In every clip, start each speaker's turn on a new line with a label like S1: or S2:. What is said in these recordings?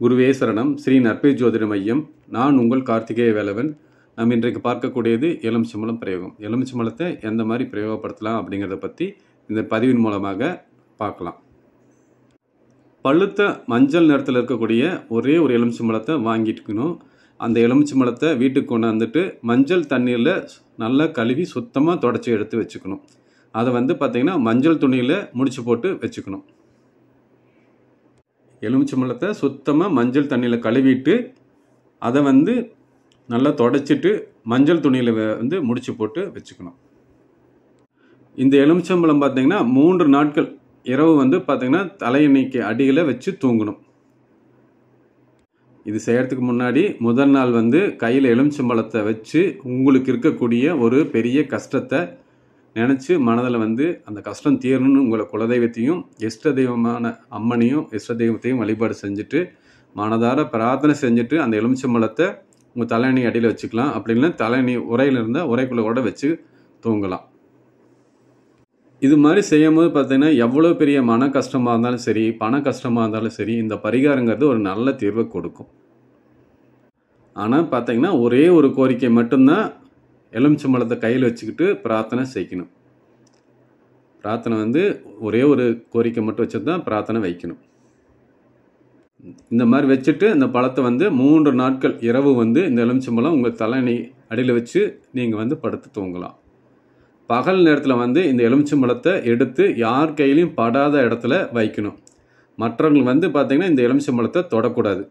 S1: குருவே சரணம் ஸ்ரீ நற்பே ஜோதிட மையம் நான் உங்கள் கார்த்திகேய வேலவன் நம்ம இன்றைக்கு பார்க்கக்கூடியது எலுமிச்சம்பழம் பிரயோகம் எலுமிச்சம்பழத்தை எந்த மாதிரி பிரயோகப்படுத்தலாம் அப்படிங்கிறத பற்றி இந்த பதிவின் மூலமாக பார்க்கலாம் பழுத்த மஞ்சள் நிறத்தில் இருக்கக்கூடிய ஒரே ஒரு எலுமிச்சம்பழத்தை வாங்கிட்டுக்கணும் அந்த எலுமிச்சம்பழத்தை வீட்டுக்கு கொண்டாந்துட்டு மஞ்சள் தண்ணீரில் நல்லா கழுவி சுத்தமாக தொடச்சி எடுத்து வச்சுக்கணும் அதை வந்து பார்த்திங்கன்னா மஞ்சள் துணியில் முடிச்சு போட்டு வச்சுக்கணும் எலுமிச்சம்பழத்தை சுத்தமாக மஞ்சள் தண்ணியில் கழுவிட்டு அதை வந்து நல்லா தொடச்சிட்டு மஞ்சள் துணியில் வந்து முடிச்சு போட்டு வச்சுக்கணும் இந்த எலுமிச்சம்பழம் பார்த்தீங்கன்னா மூன்று நாட்கள் இரவு வந்து பார்த்தீங்கன்னா தலையணைக்கு அடியில் வச்சு தூங்கணும் இது செய்யறதுக்கு முன்னாடி முதல் நாள் வந்து கையில் எலுமிச்சம்பழத்தை வச்சு உங்களுக்கு இருக்கக்கூடிய ஒரு பெரிய கஷ்டத்தை நினச்சி மனதில் வந்து அந்த கஷ்டம் தீரணும்னு உங்களை குலதெய்வத்தையும் இஷ்ட தெய்வமான அம்மனையும் இஷ்ட தெய்வத்தையும் வழிபாடு செஞ்சுட்டு மனதார பிரார்த்தனை செஞ்சுட்டு அந்த எலுமிச்சம்பழத்தை உங்கள் தலையணி அடியில் வச்சுக்கலாம் அப்படி இல்லைன்னா தலையணி உரையில் இருந்தால் உரைக்குள்ளே கூட வச்சு தூங்கலாம் இது மாதிரி செய்யும் போது பார்த்தீங்கன்னா எவ்வளோ பெரிய மன கஷ்டமாக இருந்தாலும் சரி பண கஷ்டமாக இருந்தாலும் சரி இந்த பரிகாரங்கிறது ஒரு நல்ல தீர்வை கொடுக்கும் ஆனால் பார்த்தீங்கன்னா ஒரே ஒரு கோரிக்கை மட்டும்தான் எலுமிச்சம்பழத்தை கையில் வச்சுக்கிட்டு பிரார்த்தனை செய்யணும் பிரார்த்தனை வந்து ஒரே ஒரு கோரிக்கை மட்டும் வச்சு தான் பிரார்த்தனை வைக்கணும் இந்த மாதிரி வச்சுட்டு இந்த பழத்தை வந்து மூன்று நாட்கள் இரவு வந்து இந்த எலுமிச்சம்பழம் உங்கள் தலையணை அடியில் வச்சு நீங்கள் வந்து படுத்து தூங்கலாம் பகல் நேரத்தில் வந்து இந்த எலுமிச்சம்பழத்தை எடுத்து யார் கையிலையும் படாத இடத்துல வைக்கணும் மற்றவங்க வந்து பார்த்திங்கன்னா இந்த எலுமிச்சம்பழத்தை தொடக்கூடாது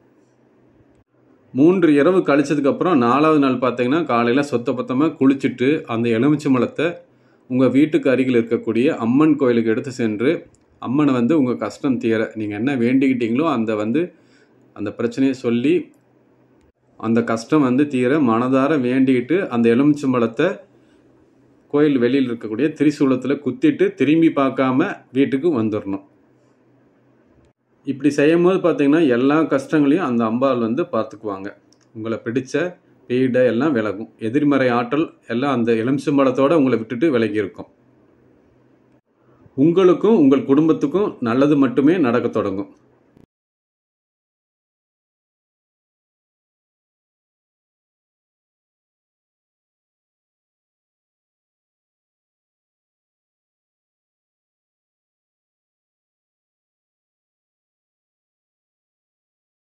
S1: மூன்று இரவு கழிச்சதுக்கப்புறம் நாலாவது நாள் பார்த்தீங்கன்னா காலையில் சொத்த பத்தமாக குளிச்சுட்டு அந்த எலுமிச்சம்பழத்தை உங்கள் வீட்டுக்கு அருகில் இருக்கக்கூடிய அம்மன் கோயிலுக்கு எடுத்து சென்று அம்மனை வந்து உங்கள் கஷ்டம் தீர நீங்கள் என்ன வேண்டிக்கிட்டீங்களோ அந்த வந்து அந்த பிரச்சனையை சொல்லி அந்த கஷ்டம் வந்து தீர மனதார வேண்டிக்கிட்டு அந்த எலுமிச்சம்பழத்தை கோயில் வெளியில் இருக்கக்கூடிய திரிசூலத்தில் குத்திட்டு திரும்பி பார்க்காம வீட்டுக்கு வந்துடணும் இப்படி செய்யும் போது பார்த்தீங்கன்னா எல்லா கஷ்டங்களையும் அந்த அம்பாள் வந்து பார்த்துக்குவாங்க உங்களை பிடிச்ச பீடை எல்லாம் விலகும் எதிர்மறை ஆற்றல் எல்லாம் அந்த எலுமிச்சம்பழத்தோட உங்களை விட்டுட்டு விலகி இருக்கும் உங்களுக்கும் உங்கள் குடும்பத்துக்கும் நல்லது மட்டுமே நடக்க தொடங்கும்